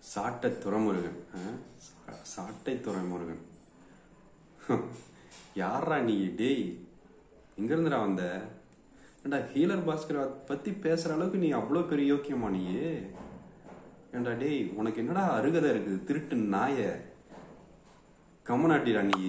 சாட்டை துறைமுருகன் ஆ? சா- சாட்டை துறைமுருகன் யாரா நீ டேய் எங்க இருந்துடா வந்த ஏண்டா ஹீலர் பாஸ்கர் பத்தி பேசுற அளவுக்கு நீ அவ்வளோ பெரிய யோக்கியமா நீ ஏண்டா டேய் உனக்கு என்னடா அருகதை இருக்குது திருட்டு நாய கமனாட்டிடா நீ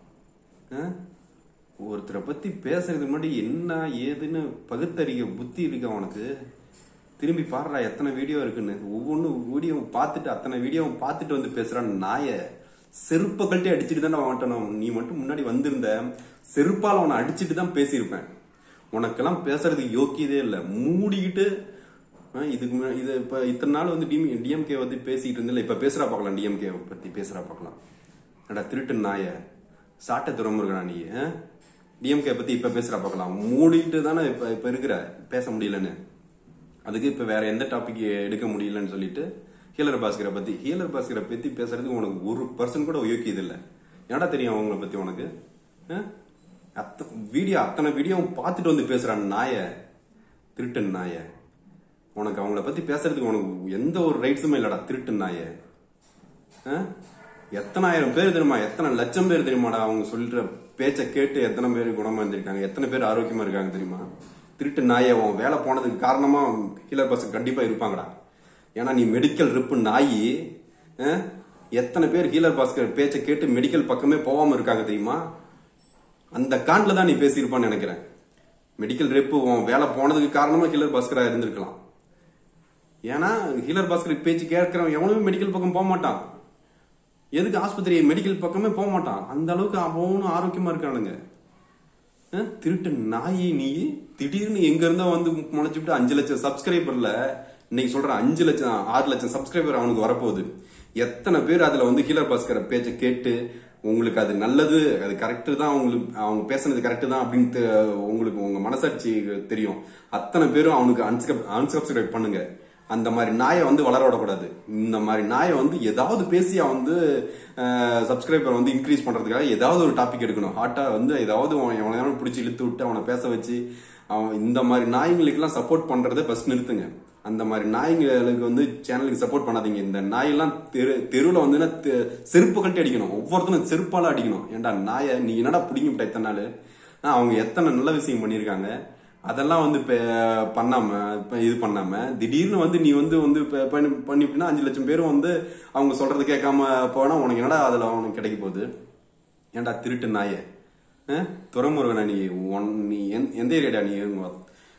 ஆ? ஒருத்தரை பத்தி பேசுறதுக்கு முன்னாடி என்ன ஏதுன்னு பகுத்தறிய புத்தி இருக்கா உனக்கு திரும்பி பாடுறா எத்தனை வீடியோ இருக்குன்னு ஒவ்வொன்றும் வீடியோ பார்த்துட்டு அத்தனை வீடியோவும் பார்த்துட்டு வந்து பேசுறான் நாய செருப்பை கழட்டி அடிச்சுட்டு தானே மாட்டணும் நீ மட்டும் முன்னாடி வந்திருந்த செருப்பால் அவனை அடிச்சுட்டு தான் பேசியிருப்பேன் உனக்கெல்லாம் பேசுறதுக்கு யோக்கியதே இல்லை மூடிக்கிட்டு ஆ, இதுக்கு முன்னாடி இது இப்போ இத்தனை நாள் வந்து டிஎம் டிஎம்கே வந்து பேசிக்கிட்டு இருந்தில்ல இப்போ பேசுறா பார்க்கலாம் டிஎம்கே பத்தி பேசுறா பார்க்கலாம் ஏடா திருட்டு நாய சாட்டை துறைமுருகனா நீ டிஎம்கே பத்தி இப்ப பேசுறா பார்க்கலாம் மூடிட்டு தானே இப்ப இப்ப இருக்கிற பேச முடியலன்னு அதுக்கு இப்ப வேற எந்த டாபிக் எடுக்க முடியலன்னு சொல்லிட்டு ஹீலர் பாஸ்கரை பத்தி ஹீலர் பாஸ்கரை பத்தி பேசுறதுக்கு உனக்கு ஒரு பர்சன் கூட யோக்கியது இல்ல என்னடா தெரியும் அவங்கள பத்தி உனக்கு ஆ? அத்த வீடியோ அத்தனை வீடியோவும் பார்த்துட்டு வந்து பேசுறான் நாய திருட்டன் நாய உனக்கு அவங்கள பத்தி பேசுறதுக்கு உனக்கு எந்த ஒரு ரைட்ஸுமே இல்லடா திருட்டன் நாய ஆ? எத்தனாயிரம் பேர் தெரியுமா எத்தனை லட்சம் பேர் தெரியுமாடா அவங்க சொல்ற பேச்சை கேட்டு எத்தனை பேர் குணமா இருந்திருக்காங்க எத்தனை பேர் ஆரோக்கியமா இருக்காங்க தெரியுமா திருட்டு நாயை அவன் வேலை போனதுக்கு காரணமா ஹீலர் பஸ் கண்டிப்பா இருப்பாங்கடா ஏன்னா நீ மெடிக்கல் ரிப்பு நாயி ஆ? எத்தனை பேர் ஹீலர் பாஸ்கர் பேச்சை கேட்டு மெடிக்கல் பக்கமே போகாம இருக்காங்க தெரியுமா அந்த காண்ட்ல தான் நீ பேசியிருப்பான்னு நினைக்கிறேன் மெடிக்கல் ரெப்பு உன் வேலை போனதுக்கு காரணமா ஹீலர் பாஸ்கரா இருந்திருக்கலாம் ஏன்னா ஹீலர் பாஸ்கர் பேச்சு கேட்கிறவன் எவனுமே மெடிக்கல் பக்கம் போக மாட்டான் எதுக்கு ஆஸ்பத்திரி மெடிக்கல் பக்கமே போக மாட்டான் அந்த அளவுக்கு அவனும் ஆரோக்கியமா இருக்கானுங்க அஹ், திருட்டு நாயி நீ திடீர்னு எங்க இருந்தோ வந்து முளைச்சுட்டு அஞ்சு லட்சம் சப்ஸ்கிரைபர்ல இன்னைக்கு சொல்றேன் அஞ்சு லட்சம் ஆறு லட்சம் சப்ஸ்கிரைபர் அவனுக்கு வரப்போகுது எத்தனை பேர் அதுல வந்து ஹீலர் பாஸ்கர் பேச்சை கேட்டு உங்களுக்கு அது நல்லது அது கரெக்ட் தான் உங்களுக்கு அவங்க பேசுனது கரெக்ட் தான் அப்படின்னு தெ- உங்களுக்கு உங்க மனசாட்சி தெரியும் அத்தனை பேரும் அவனுக்கு அன்சப்ஸ்கிரைப் பண்ணுங்க அந்த மாதிரி நாயை வந்து வளர விடக்கூடாது இந்த மாதிரி நாயை வந்து ஏதாவது பேசி அவன் வந்து சப்ஸ்கிரைபர் வந்து இன்க்ரீஸ் பண்றதுக்காக ஏதாவது ஒரு டாபிக் எடுக்கணும் ஹாட்டா வந்து ஏதாவது அவன் எவனையாவது பிடிச்சி இழுத்து விட்டு அவனை பேச வச்சு அவன் இந்த மாதிரி நாய்ங்களுக்கெல்லாம் சப்போர்ட் பண்றதை ஃபர்ஸ்ட் நிறுத்துங்க அந்த மாதிரி நாய்ங்களுக்கு வந்து சேனலுக்கு சப்போர்ட் பண்ணாதீங்க இந்த நாயெல்லாம் தெரு தெருவில் வந்து தெ- செருப்பு கட்டி அடிக்கணும் ஒவ்வொருத்தரும் செருப்பால அடிக்கணும் ஏன்டா நாயை நீ என்னடா பிடிங்க விட்ட இத்தனை நாள் ஆ, அவங்க எத்தனை நல்ல விஷயம் பண்ணியிருக்காங்க அதெல்லாம் வந்து இப்ப பண்ணாம இப்ப இது பண்ணாம திடீர்னு வந்து நீ வந்து வந்து இப்ப பண்ணி பண்ணிவிட்டா அஞ்சு லட்சம் பேரும் வந்து அவங்க சொல்றது கேட்காம போனா உனக்கு என்னடா அதுல உனக்கு கிடைக்க போகுது ஏன்டா திருட்டு நாயே ஆ? துறைமுருகனா நீ உன் நீ எந்த- எந்த ஏரியாடா நீ உங்க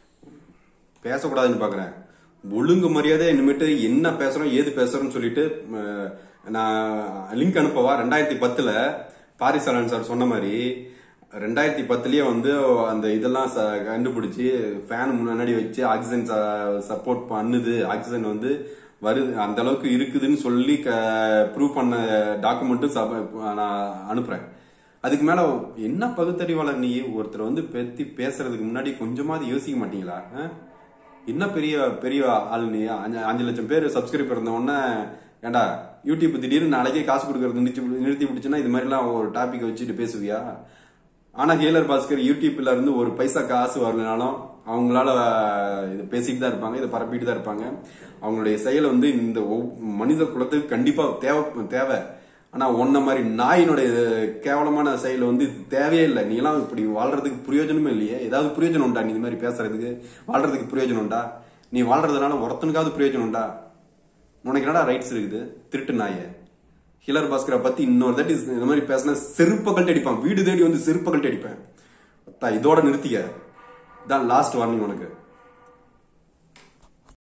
பேசக்கூடாதுன்னு பாக்குறேன் ஒழுங்கு மரியாதை இனிமேட்டு என்ன பேசுறோம் ஏது பேசுறோம்னு சொல்லிட்டு அஹ், நான் லிங்க் அனுப்பவா ரெண்டாயிரத்தி பத்துல பாரிசாலன் சார் சொன்ன மாதிரி ரெண்டாயிரத்தி பத்துலயே வந்து அந்த இதெல்லாம் ச- கண்டுபிடிச்சு ஃபேன் முன்னாடி வச்சு ஆக்சிஜன் சப்போர்ட் பண்ணுது ஆக்சிஜன் வந்து வருது அந்த அளவுக்கு இருக்குதுன்னு சொல்லி ப்ரூவ் பண்ண டாக்குமெண்ட்டும் நான் அனுப்புறேன் அதுக்கு மேல என்ன பகுத்தறிவாளர் நீ ஒருத்தர் வந்து பத்தி பேசுறதுக்கு முன்னாடி கொஞ்சமாவது யோசிக்க மாட்டீங்களா ஆ? என்ன பெரிய பெரிய ஆள் நீ அஞ்சு அஞ்சு லட்சம் பேர் சப்ஸ்கிரைப் இருந்த உடனே ஏண்டா யூடியூப் திடீர்னு நாளைக்கே காசு கொடுக்கறது நிறுத்தி நிறுத்தி பிடிச்சுன்னா இது மாதிரிலாம் ஒரு டாபிக் வச்சுட்டு பேசுவியா ஆனா ஹேலர் பாஸ்கர் யூடியூப்ல இருந்து ஒரு பைசா காசு வரலனாலும் அவங்களால இது பேசிட்டு தான் இருப்பாங்க இதை பரப்பிட்டு தான் இருப்பாங்க அவங்களுடைய செயல் வந்து இந்த ஒவ்- மனித குலத்துக்கு கண்டிப்பா தேவை தேவை ஆனா உன்ன மாதிரி நாயினுடைய கேவலமான செயல் வந்து இது தேவையே இல்லை நீ எல்லாம் இப்படி வாழ்றதுக்கு பிரயோஜனமே இல்லையே ஏதாவது பிரயோஜனம் உண்டா நீ இந்த மாதிரி பேசுறதுக்கு வாழ்றதுக்கு பிரயோஜனம் உண்டா நீ வாழ்றதுனால ஒருத்தனுக்காவது பிரயோஜனம் உண்டா உனக்கு என்னடா ரைட்ஸ் இருக்குது திருட்டு நாயே ஹிலர் பாஸ்கரை பத்தி இன்னொரு தாட்டி இந்த மாதிரி பேசினா செருப்பை கழட்டி அடிப்பான் வீடு தேடி வந்து செருப்பை கழட்டி அடிப்பேன் அத்தா, இதோட நிறுத்திக்க இதான் லாஸ்ட் வார்னிங் உனக்கு